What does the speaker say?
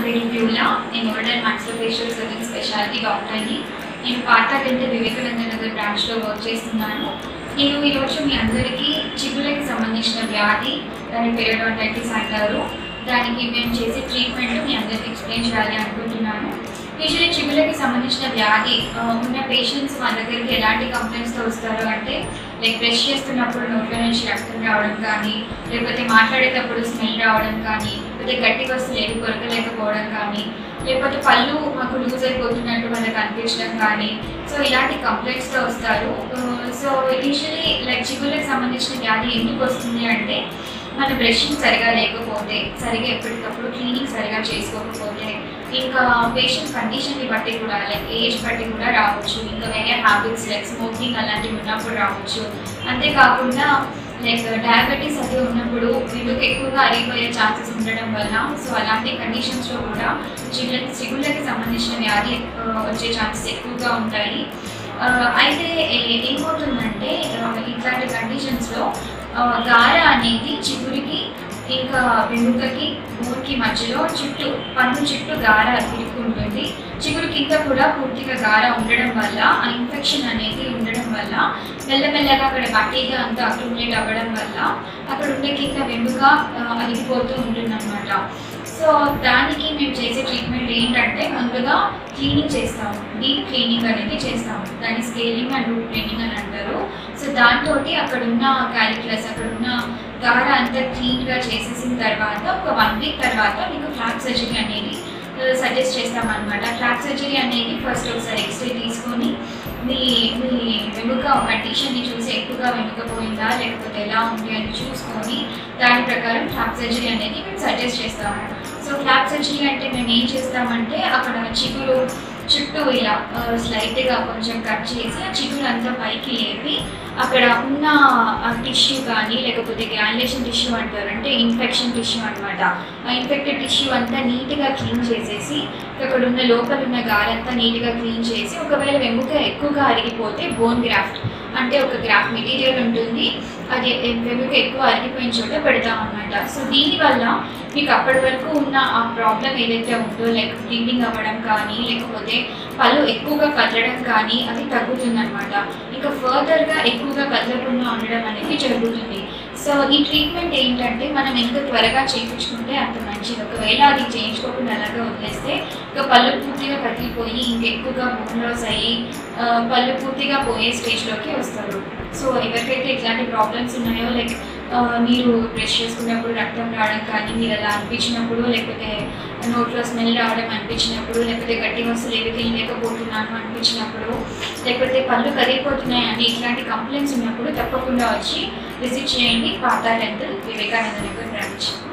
పేరు బ్యూలా నేను older maxillofacial surgeon speciality డాక్టర్ని నేను పాత కంటే వివేకానంద నగర్ బ్రాంచ్లో వర్క్ చేస్తున్నాను నేను ఈరోజు మీ అందరికీ చిగుళ్ళకి సంబంధించిన వ్యాధి దాని పెరియోడోంటైటిస్ అంటారు దానికి మేము చేసే ట్రీట్మెంట్ మీ అందరికీ ఎక్స్ప్లెయిన్ చేయాలి అనుకుంటున్నాను యూజువల్లీ చిగుళ్ళకి సంబంధించిన వ్యాధి ఆ, ఉన్న పేషెంట్స్ మా దగ్గరికి ఎలాంటి కంప్లైంట్స్తో వస్తారు అంటే లైక్ బ్రష్ చేస్తున్నప్పుడు నోట్లో నుంచి రక్తం రావడం కానీ లేకపోతే మాట్లాడేటప్పుడు స్మెల్ రావడం కానీ లేకపోతే గట్టి వస్తువులు ఏది కొరకలేకపోవడం కానీ లేకపోతే పళ్ళు మాకు లూజ్ అయిపోతున్నట్టు మనకు అనిపించడం కానీ సో ఇలాంటి కంప్లైంట్స్తో వస్తారు సో యూజువలీ లైక్ చిగుళ్ళకి సంబంధించిన వ్యాధి ఎందుకు వస్తుంది అంటే మన బ్రషింగ్ సరిగా లేకపోతే సరిగా ఎప్పటికప్పుడు క్లీనింగ్ సరిగా చేసుకోకపోతే ఇంకా పేషెంట్ కండిషన్ని బట్టి కూడా లైక్ ఏజ్ బట్టి కూడా రావచ్చు ఇంకా వేరే హ్యాబిట్స్ లైక్ స్మోకింగ్ అలాంటివి ఉన్నప్పుడు రావచ్చు అంతేకాకుండా లైక్ డయాబెటీస్ అది ఉన్నప్పుడు వీళ్ళకి ఎక్కువగా అరిగిపోయే ఛాన్సెస్ ఉండడం వల్ల సో అలాంటి కండిషన్స్లో కూడా చిగుళ్ళకి చిగుళ్ళకి సంబంధించిన వ్యాధి ఆ, వచ్చే ఛాన్సెస్ ఎక్కువగా ఉంటాయి ఆ, అయితే ఏ- ఏమవుతుందంటే ఆ, ఇట్లాంటి కండిషన్స్లో గార అనేది చిగురికి ఇంకా వెనుకకి ఊరికి మధ్యలో చుట్టూ పన్ను చుట్టూ గార ఇరుక్కుంటుంది చిగురు కింద కూడా పూర్తిగా గార ఉండడం వల్ల ఆ ఇన్ఫెక్షన్ అనేది ఉండడం వల్ల మెల్లమెల్లగా అక్కడ బ్యాక్టీరియా అంతా అక్యుములేట్ అవ్వడం వల్ల అక్కడ ఉండే కింద వెనుక అరిగిపోతూ ఉంటుందన్నమాట సో దానికి మేము చేసే ట్రీట్మెంట్ ఏంటంటే ముందుగా క్లీనింగ్ చేస్తాము డీప్ క్లీనింగ్ అనేది చేస్తాము దాన్ని స్కేలింగ్ అండ్ రూట్ క్లీనింగ్ అని అంటారు సో దాంతో అక్కడ ఉన్న క్యాలిక్యులస్ అక్కడ ఉన్న గార అంతా క్లీన్గా చేసేసిన తర్వాత ఒక వన్ వీక్ తర్వాత మీకు ఫ్లాప్ సర్జరీ అనేది సజెస్ట్ చేస్తామన్నమాట ఫ్లాప్ సర్జరీ అనేది ఫస్ట్ ఒకసారి ఎక్స్రే తీసుకొని మీ మీ వెనుక కండిషన్ని చూసి ఎక్కువగా వెనుక పోయిందా లేకపోతే ఎలా ఉంది అని చూసుకొని దాని ప్రకారం ఫ్లాప్ సర్జరీ అనేది మేము సజెస్ట్ చేస్తాము సో ఫ్లాప్ సర్జరీ అంటే మేము ఏం చేస్తామంటే అక్కడ చిగురు చుట్టూ ఇలా స్లైట్గా కొంచెం కట్ చేసి ఆ చిగురు అంతా పైకి లేపి అక్కడ ఉన్న టిష్యూ కానీ లేకపోతే గ్రాన్యులేషన్ టిష్యూ అంటారు అంటే ఇన్ఫెక్షన్ టిష్యూ అనమాట ఆ ఇన్ఫెక్టెడ్ టిష్యూ అంతా నీట్గా క్లీన్ చేసేసి అక్కడ ఉన్న లోపల ఉన్న గాలంతా నీట్గా క్లీన్ చేసి ఒకవేళ వెముక ఎక్కువగా అరిగిపోతే బోన్ గ్రాఫ్ట్ అంటే ఒక గ్రాఫ్ మెటీరియల్ ఉంటుంది అది వెముక ఎక్కువ అరిగిపోయిన చోట పెడతాం అనమాట సో దీనివల్ల మీకు అప్పటి వరకు ఉన్న ఆ ప్రాబ్లం ఏదైతే ఉందో లైక్ బ్లీడింగ్ అవ్వడం కానీ లేకపోతే పళ్ళు ఎక్కువగా కదలడం కానీ అది తగ్గుతుందన్నమాట ఇంకా ఫర్దర్గా ఎక్కువగా కదలకుండా ఉండడం అనేది జరుగుతుంది సో ఈ ట్రీట్మెంట్ ఏంటంటే మనం ఎంత త్వరగా చేయించుకుంటే అంత మంచిది ఒకవేళ అది చేయించుకోకుండా అలాగే వదిలేస్తే ఇంకా పళ్ళు పూర్తిగా కదిలిపోయి ఇంకెక్కువగా బోన్ లాస్ అయ్యి ఆ, పళ్ళు పూర్తిగా పోయే స్టేజ్లోకి వస్తారు సో ఎవరికైతే ఇట్లాంటి ప్రాబ్లమ్స్ ఉన్నాయో లైక్ మీరు బ్రష్ చేసుకున్నప్పుడు రక్తం రావడం కానీ మీరు అలా అనిపించినప్పుడు లేకపోతే నోట్లో స్మెల్ రావడం అనిపించినప్పుడు లేకపోతే గట్టి వస్తువులు ఏవి తినలేకపోతున్నాను అనిపించినప్పుడు లేకపోతే పళ్ళు కరిగిపోతున్నాయి అని ఇట్లాంటి కంప్లైంట్స్ ఉన్నప్పుడు తప్పకుండా వచ్చి విజిట్ చేయండి పాత డెంటల్ వివేకానంద నగర్ బ్రాంచ్